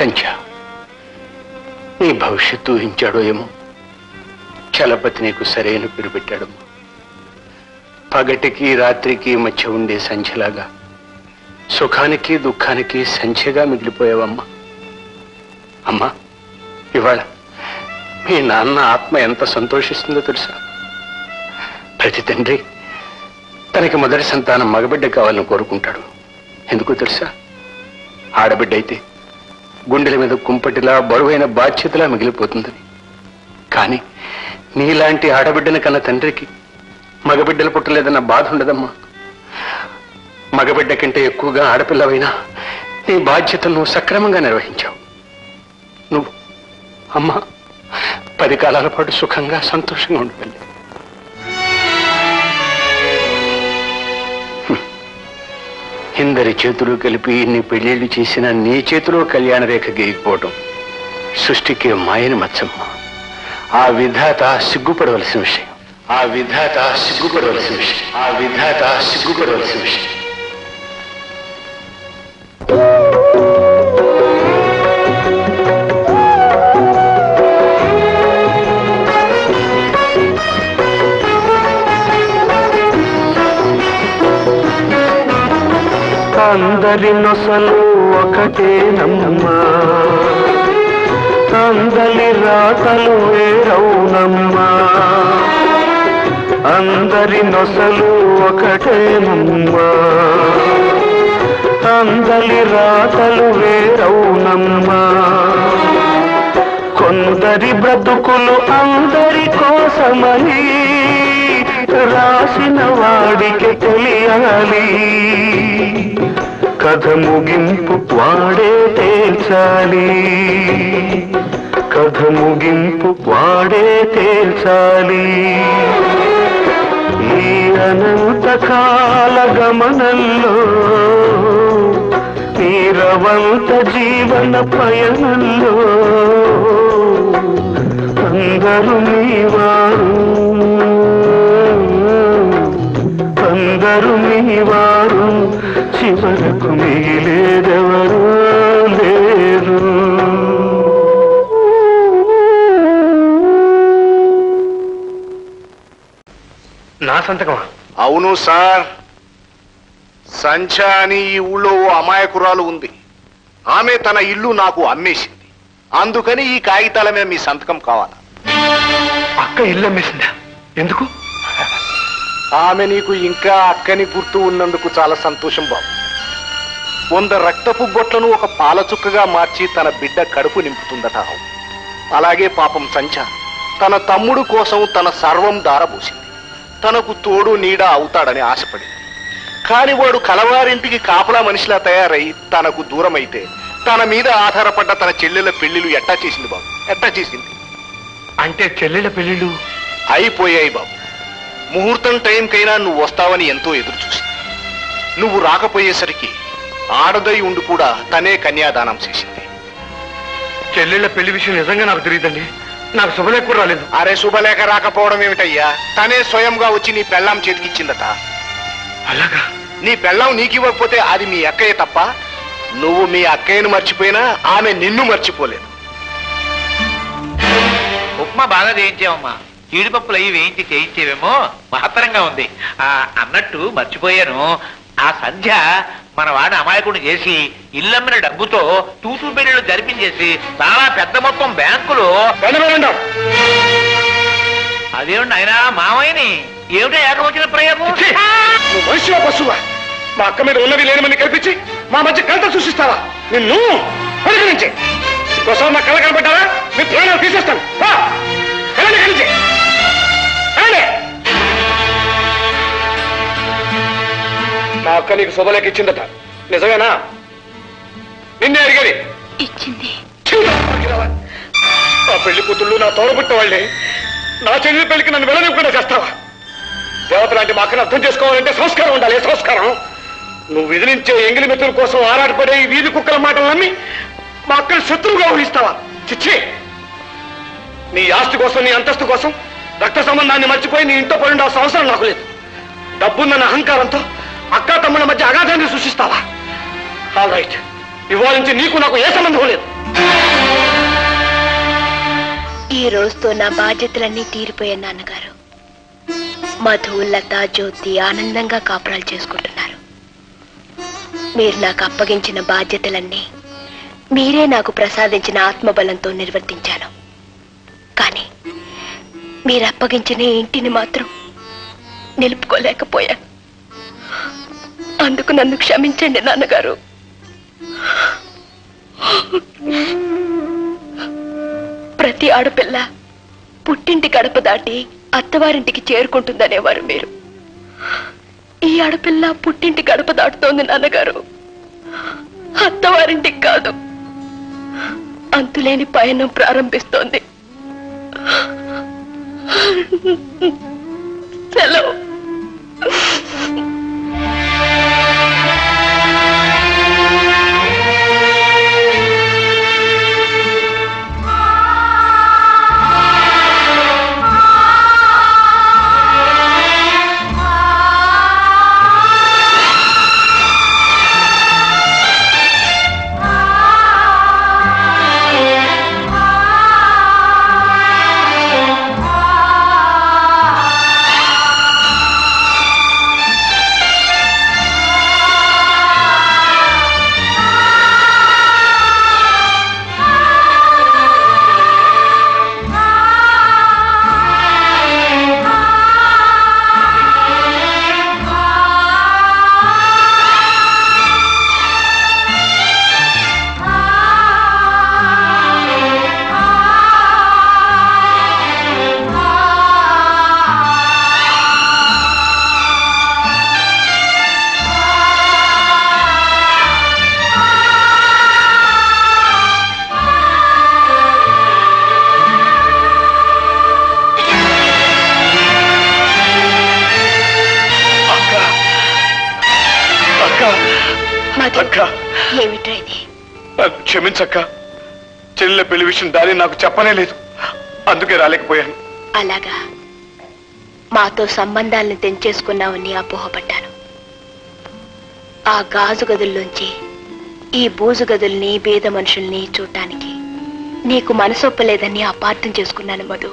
సంధ్య నీ భవిష్యత్తు ఊహించాడో ఏమో చలపతి నీకు సరైన పేరు పెట్టాడమ్మా పగటికి రాత్రికి మధ్య ఉండే సంధ్యలాగా సుఖానికి దుఃఖానికి సంధ్యగా మిగిలిపోయావమ్మా అమ్మా ఇవాళ మీ నాన్న ఆత్మ ఎంత సంతోషిస్తుందో తెలుసా ప్రతి తండ్రి తనకి మొదటి సంతానం మగబిడ్డ కావాలని కోరుకుంటాడు ఎందుకో తెలుసా ఆడబిడ్డ అయితే గుండెల మీద కుంపటిలా బరువైన బాధ్యతలా మిగిలిపోతుందని కానీ నీలాంటి ఆడబిడ్డని కన్న తండ్రికి మగబిడ్డలు పుట్టలేదన్న బాధ ఉండదమ్మా మగబిడ్డ కంటే ఎక్కువగా ఆడపిల్లవైనా నీ బాధ్యతను నువ్వు సక్రమంగా నిర్వహించావు నువ్వు అమ్మా పది కాలాల పాటు సుఖంగా సంతోషంగా ఉండగలి ఇందరి చేతులు కలిపి ఇన్ని పెళ్లిళ్లు చేసిన నీ చేతిలో కళ్యాణ రేఖ గీయకపోవటం సృష్టికి మాయని మచ్చమ్మ ఆ విధాత సిగ్గుపడవలసిన విషయం ఆ విధాత సిగ్గుపడవలసిన విషయం ఆ విధాత సిగ్గుపడవలసిన విషయం అందరి నొసలు ఒకటేనమ్మా అందరి రాతలు వేరవునమ్మా అందరి నొసలు ఒకటేనమ్మా అందరి రాతలు వేరవునమ్మా కొందరి బ్రతుకులు అందరి కోసమని రాసిన వాడికి తెలియాలి కథ ముగింపు వాడే తేల్చాలి కథ ముగింపు వాడే తేల్చాలి ఈ అనంత కాల గమనంలో నీరవంత జీవన పయనంలో అందరూ నీవారు అందరూ నీవారు చివరకు మిగిలేదెవరూ లేరు నా సంతకమా అవును సార్ సంధ్య అని ఈ ఊళ్ళో ఓ అమాయకురాలు ఉంది ఆమె తన ఇల్లు నాకు అమ్మేసింది అందుకని ఈ కాగితాల మీద మీ సంతకం కావాలి అక్క ఇల్లు అమ్మేసిందా ఎందుకు ఆమె నీకు ఇంకా అక్కని గుర్తు ఉన్నందుకు చాలా సంతోషం బాబు వంద రక్తపు బొట్లను ఒక పాల చుక్కగా మార్చి తన బిడ్డ కడుపు నింపుతుందట ఆవు. అలాగే పాపం సంచ తన తమ్ముడు కోసం తన సర్వం దారబోసింది తనకు తోడు నీడ అవుతాడని ఆశపడింది కాని వాడు కలవారింటికి కాపలా మనిషిలా తయారై తనకు దూరమైతే తన మీద ఆధారపడ్డ తన చెల్లెల పెళ్లిళ్ళు ఎట్టా చేసింది బాబు ఎట్టా చేసింది అంటే చెల్లెళ్ళ పెళ్ళిళ్ళు అయిపోయాయి బాబు ముహూర్తం టైంకైనా నువ్వు వస్తావని ఎంతో ఎదురు చూసింది నువ్వు రాకపోయేసరికి ఆడదై ఉండి కూడా తనే కన్యాదానం చేసింది చెల్లెళ్ళ పెళ్లి విషయం నిజంగా నాకు తెలియదండి నాకు శుభలేఖ కూడా రాలేదు అరే శుభలేఖ రాకపోవడం ఏమిటయ్యా తనే స్వయంగా వచ్చి నీ పెళ్ళాం చేతికిచ్చిందట అలాగా నీ పెళ్ళాం నీకివ్వకపోతే అది మీ అక్కయ్య తప్ప నువ్వు మీ అక్కయ్యను మర్చిపోయినా ఆమె నిన్ను మర్చిపోలేదు ఉప్మా బాగా చేయించావమ్మా జీడిపప్పులు అవి వేయించి చేయించేవేమో మహత్తరంగా ఉంది ఆ అన్నట్టు మర్చిపోయాను ఆ సంధ్య మన వాడిని అమాయకుడిని చేసి ఇల్లమ్మిన డబ్బుతో తూతూ పెళ్లిళ్ళు జరిపించేసి చాలా పెద్ద మొత్తం బ్యాంకులో అదేమిటి ఆయన మామయ్యని ఏమిటో ఏకం వచ్చిన ప్రయోగం నువ్వు మనిషివా పశువా మా అక్క మీద ఉన్నది లేని మంది కల్పించి మా మధ్య కలత సృష్టిస్తావా నిన్ను పరిగణించే ఇంకోసారి నా కళ కనబడ్డావా నీ ప్రాణాలు తీసేస్తాను రా, వెళ్ళండి ఇక్కడి నుంచి. వెళ్ళండి. మా అక్క నీకు శుభలేఖ ఇచ్చిందట నిజమేనా నిన్నే అడిగేది ఇచ్చింది నా పెళ్లి కూతుళ్ళు నా తోడబుట్టిన వాళ్ళే నా చెల్లి పెళ్లికి నన్ను వెళ్ళనివ్వకుండా చేస్తావా దేవత లాంటి మా అక్కను అర్థం చేసుకోవాలంటే సంస్కారం ఉండాలి ఏ సంస్కారం నువ్వు విధిలించే ఎంగిలి మెతుల కోసం ఆరాటపడే ఈ వీధి కుక్కల మాటలు నమ్మి మా అక్కను శత్రువుగా ఊహిస్తావా చిచ్చి నీ ఆస్తి కోసం నీ అంతస్తు కోసం రక్త సంబంధాన్ని మర్చిపోయి నీ ఇంట్లో పడి ఉండాల్సిన అవసరం నాకు లేదు డబ్బుందన్న అహంకారంతో అక్కా తమ్ముళ్ళ మధ్య అగాధాన్ని సృష్టిస్తావా ఆల్ రైట్ ఇవాళ నుంచి నీకు నాకు ఏ సంబంధం లేదు ఈ రోజుతో నా బాధ్యతలన్నీ తీరిపోయాయి నాన్నగారు మధు లత జ్యోతి ఆనందంగా కాపురాలు చేసుకుంటున్నారు మీరు నాకు అప్పగించిన బాధ్యతలన్నీ మీరే నాకు ప్రసాదించిన ఆత్మబలంతో నిర్వర్తించాను కానీ మీరు అప్పగించిన ఈ ఇంటిని మాత్రం నిలుపుకోలేకపోయాను అందుకు నన్ను క్షమించండి నాన్నగారు ప్రతి ఆడపిల్ల పుట్టింటి గడప దాటి అత్తవారింటికి చేరుకుంటుందనేవారు మీరు ఈ ఆడపిల్ల పుట్టింటి గడప దాటుతోంది నాన్నగారు అత్తవారింటికి కాదు అంతులేని పయనం ప్రారంభిస్తోంది సెలవు అక్క అక్క మధు అక్క ఏమిట్రా ఇది నన్ను క్షమించక్క చెల్లెల పెళ్లి విషయం దాని నాకు చెప్పనే లేదు అందుకే రాలేకపోయాను అలాగా మాతో సంబంధాలను తెంచేసుకున్నావని అపోహపడ్డాను ఆ గాజు గదుల్లోంచి ఈ బూజు గదుల్ని బీద మనుషుల్ని చూడటానికి నీకు మనసొప్పలేదని అపార్థం చేసుకున్నాను మధు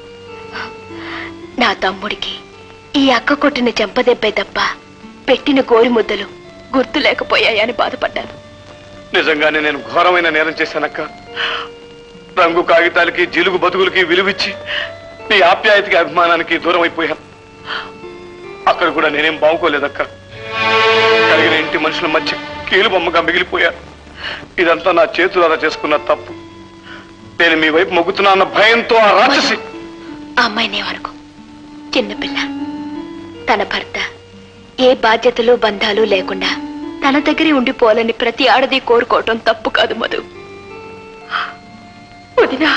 నా తమ్ముడికి ఈ అక్క కొట్టిన చెంపదెబ్బే తప్ప పెట్టిన గోరి ముద్దలు గుర్తు లేకపోయాయని బాధపడ్డాను నిజంగానే నేను ఘోరమైన నేరం చేశానక్క రంగు కాగితాలకి జిలుగు బతుకులకి విలువిచ్చి నీ ఆప్యాయతకి అభిమానానికి దూరం అయిపోయాను అక్కడ కూడా నేనేం బాగుకోలేదక్క కలిగిన ఇంటి మనుషుల మధ్య కీలు బొమ్మగా మిగిలిపోయాను ఇదంతా నా చేతులారా చేసుకున్న తప్పు నేను మీ వైపు మొగ్గుతున్నా అన్న భయంతో ఆ రాక్షసి ఆ అమ్మాయినేమనుకో చిన్నపిల్ల తన భర్త ఏ బాధ్యతలు బంధాలు లేకుండా తన దగ్గరే ఉండిపోవాలని ప్రతి ఆడది కోరుకోవటం తప్పు కాదు మధు వదినా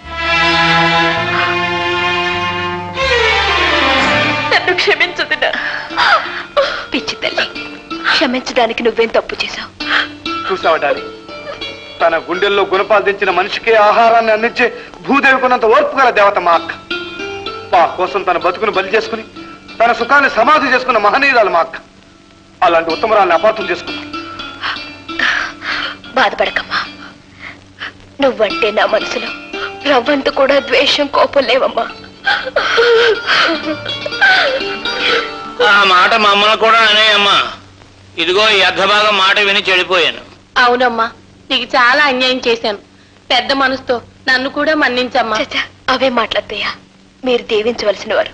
నన్ను క్షమించదునా పిచ్చి తల్లి క్షమించడానికి నువ్వేం తప్పు చేశావు చూసావా డాలి తన గుండెల్లో గుణపాలు తెంచిన మనిషికే ఆహారాన్ని అందించే భూదేవికున్నంత ఓర్పు గల దేవత మా అక్క మా కోసం తన బతుకును బలి చేసుకుని తన సుఖాన్ని సమాధి చేసుకున్న మహనీయురాలు మా అక్క అలాంటి ఉత్తమరాల్ని అపార్థం చేసుకున్నాం బాధపడకమ్మా నువ్వంటే నా మనసులో రవ్వంత కూడా ద్వేషం కోపం లేవమ్మా ఆ మాట మా అమ్మను కూడా అనేయమ్మా ఇదిగో ఈ అర్ధభాగం మాట విని చెడిపోయాను అవునమ్మా నీకు చాలా అన్యాయం చేశాను పెద్ద మనసుతో నన్ను కూడా మన్నించమ్మా చచ్చా అవే మాట్లాడతాయా మీరు దీవించవలసిన వారు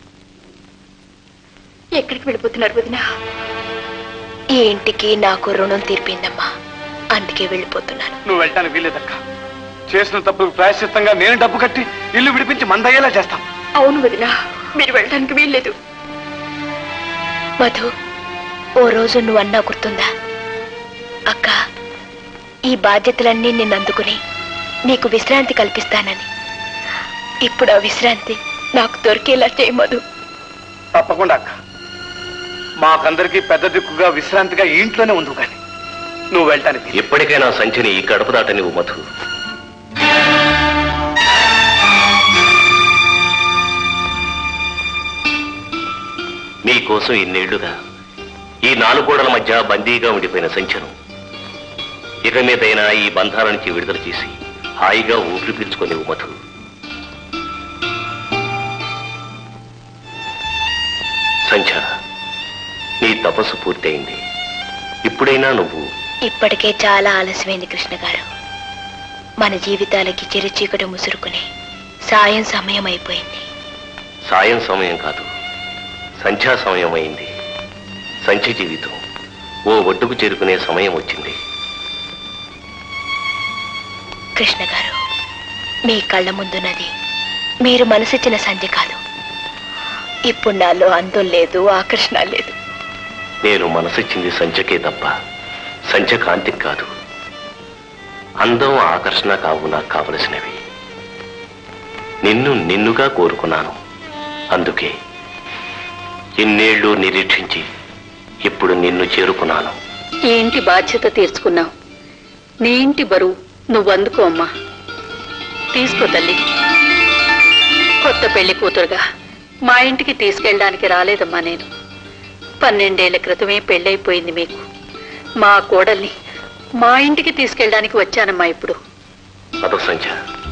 ఎక్కడికి వెళ్ళిపోతున్నారు వదిన ఈ ఇంటికి నాకు రుణం తీర్పిందమ్మా అందుకే వెళ్ళిపోతున్నాను నువ్వు వెళ్ళటానికి వీలేదక్క చేసిన తప్పుకు ప్రాయశ్చిత్తంగా నేను డబ్బు కట్టి ఇల్లు విడిపించి మందయ్యేలా చేస్తాం అవును వదిన మీరు వెళ్ళడానికి వీల్లేదు మధు ఓ రోజు నువ్వు అన్నా గుర్తుందా అక్క ఈ బాధ్యతలన్నీ నేను అందుకుని నీకు విశ్రాంతి కల్పిస్తానని ఇప్పుడు ఆ విశ్రాంతి నాకు దొరికేలా చేయి మధు తప్పకుండా అక్క మాకందరికీ పెద్ద దిక్కుగా విశ్రాంతిగా ఈ ఇంట్లోనే ఉండు కానీ నువ్వు వెళ్ళటానికి వీలు. ఎప్పటికైనా సంచిని ఈ గడప దాటనివ్వు మధు నీకోసం ఇన్నేళ్లుగా ఈ నాలుగు గోడల మధ్య బందీగా ఉండిపోయిన సంచను ఇక మీదైనా ఈ బంధాల నుంచి విడుదల చేసి హాయిగా ఊపిరి పీల్చుకునేవు మధు సంధ్య నీ తపస్సు పూర్తయింది ఇప్పుడైనా నువ్వు ఇప్పటికే చాలా ఆలస్యమైంది కృష్ణ గారు మన జీవితాలకి చిరుచీకటి ముసురుకునే సాయం సమయం అయిపోయింది సాయం సమయం కాదు సంధ్యా సమయం అయింది సంధ్య జీవితం ఓ ఒడ్డుకు చేరుకునే సమయం వచ్చింది కృష్ణ గారు మీ కళ్ళ ముందున్నది మీరు మనసిచ్చిన సంధ్య కాదు ఇప్పుడు నాలో అందం లేదు ఆకర్షణ లేదు నేను మనసిచ్చింది సంచకే తప్ప సంచ కాంతికి కాదు అందం ఆకర్షణ కావు నాకు కావలసినవి నిన్ను నిన్నుగా కోరుకున్నాను అందుకే ఇన్నేళ్లు నిరీక్షించి ఇప్పుడు నిన్ను చేరుకున్నాను ఈ ఇంటి బాధ్యత తీర్చుకున్నావు నీ ఇంటి బరువు నువ్వు అందుకో అమ్మా తీసుకో తల్లి కొత్త పెళ్లి కూతురుగా మా ఇంటికి తీసుకెళ్ళడానికి రాలేదమ్మా నేను పన్నెండేళ్ల క్రితమే పెళ్ళైపోయింది మీకు మా కోడల్ని మా ఇంటికి తీసుకెళ్ళడానికి వచ్చానమ్మా ఇప్పుడు అదో సంధ్య